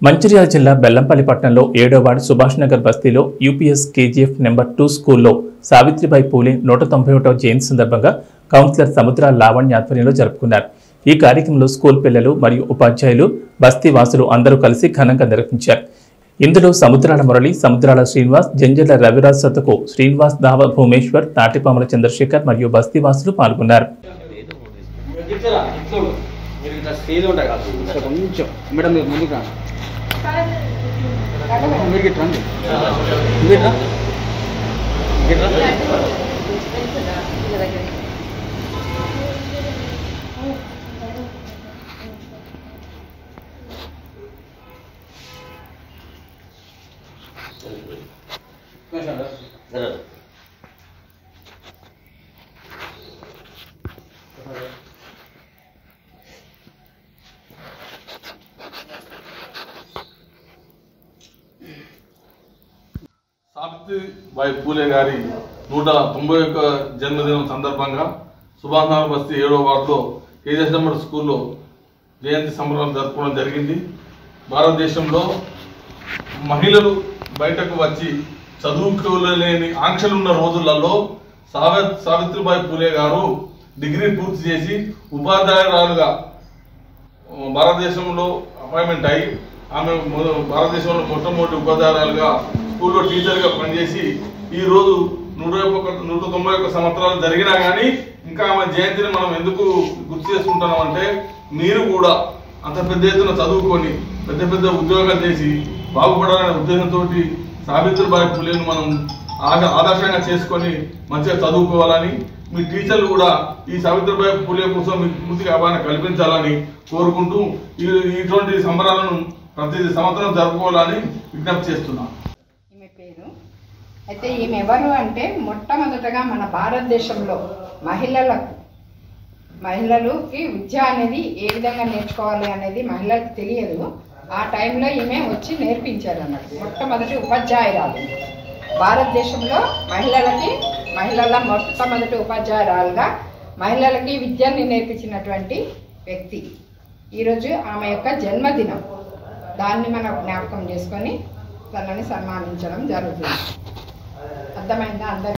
మంచిర్యాల జిల్లా బెల్లంపల్లి పట్టణంలో ఏడో వార్డు సుభాష్ నగర్ బస్తీలో యూపీఎస్ కేజీఎఫ్ నెంబర్ టూ స్కూల్లో సావిత్రిబాయి పూలే నూట తొంభై ఒకటవ జయంతి సందర్భంగా కౌన్సిలర్ సముద్ర లావణ్య ఆధ్వర్యంలో జరుపుకున్నారు ఈ కార్యక్రమంలో స్కూల్ పిల్లలు మరియు ఉపాధ్యాయులు బస్తీ వాసులు అందరూ కలిసి ఘనంగా నిర్వహించారు ఇందులో సముద్రాల మురళి సముద్రాల శ్రీనివాస్ జంజల రవిరాజ్ సతకు శ్రీనివాస్ దావ భూమేశ్వర్ తాటిపాముల చంద్రశేఖర్ మరియు బస్తీ వాసులు పాల్గొన్నారు ఇట్లా ఇట్లా మీరు ఇట్లా స్టేజ్ ఉంటాయి కదా ఇట్లా కొంచెం మేడం మీరు ముందుకు రా మీరు ఇట్లా రండి మీరు ఇట్లా ఇట్లా సావిత్రిబాయి పూలే గారి నూట తొంభై ఒక్క జన్మదినం సందర్భంగా సుభాష్ నగర్ బస్తీ ఏడో వార్డులో కేజీఎస్ నెంబర్ స్కూల్లో జయంతి సంబరాలు జరుపుకోవడం జరిగింది భారతదేశంలో మహిళలు బయటకు వచ్చి చదువుకోలేని ఆంక్షలు ఉన్న రోజులలో సావ సావిత్రిబాయి పూలే గారు డిగ్రీ పూర్తి చేసి ఉపాధ్యాయురాలుగా భారతదేశంలో అపాయింట్మెంట్ అయ్యి ఆమె మొద- భారతదేశంలో మొట్టమొదటి ఉపాధ్యాయురాలుగా స్కూల్లో టీచర్గా పనిచేసి ఈ రోజు నూట ఒక్క నూట తొంభై ఒక్క సంవత్సరాలు జరిగినా కానీ ఇంకా ఆమె జయంతిని మనం ఎందుకు గుర్తు చేసుకుంటున్నాం అంటే మీరు కూడా అంత పెద్ద ఎత్తున చదువుకొని పెద్ద పెద్ద ఉద్యోగాలు చేసి బాగుపడాలనే ఉద్దేశంతో సావిత్రిబాయి పులేను మనం ఆద- ఆదర్శంగా చేసుకొని మంచిగా చదువుకోవాలని మీ టీచర్లు కూడా ఈ సావిత్రిబాయి పూలే కోసం మీకు పూర్తిగా అవగాహన కల్పించాలని కోరుకుంటూ ఈ- ఇటువంటి సంబరాలను ప్రతి సంవత్సరం జరుపుకోవాలని విజ్ఞప్తి చేస్తున్నాం ఈమె పేరు అయితే ఈమె ఎవరు అంటే మొట్టమొదటగా మన భారతదేశంలో మహిళలకు మహిళలకి విద్య అనేది ఏ విధంగా నేర్చుకోవాలి అనేది మహిళలకు తెలియదు ఆ టైంలో ఈమె వచ్చి నేర్పించారు అన్నట్టు మొట్టమొదటి ఉపాధ్యాయురాలు భారతదేశంలో మహిళలకి మహిళల మొట్టమొదటి ఉపాధ్యాయురాలుగా మహిళలకి విద్యని నేర్పించినటువంటి వ్యక్తి ఈరోజు ఆమె యొక్క జన్మదినం దాన్ని మనం జ్ఞాపకం చేసుకొని తనని సన్మానించడం జరుగుతుంది అర్థమైందా అందరికీ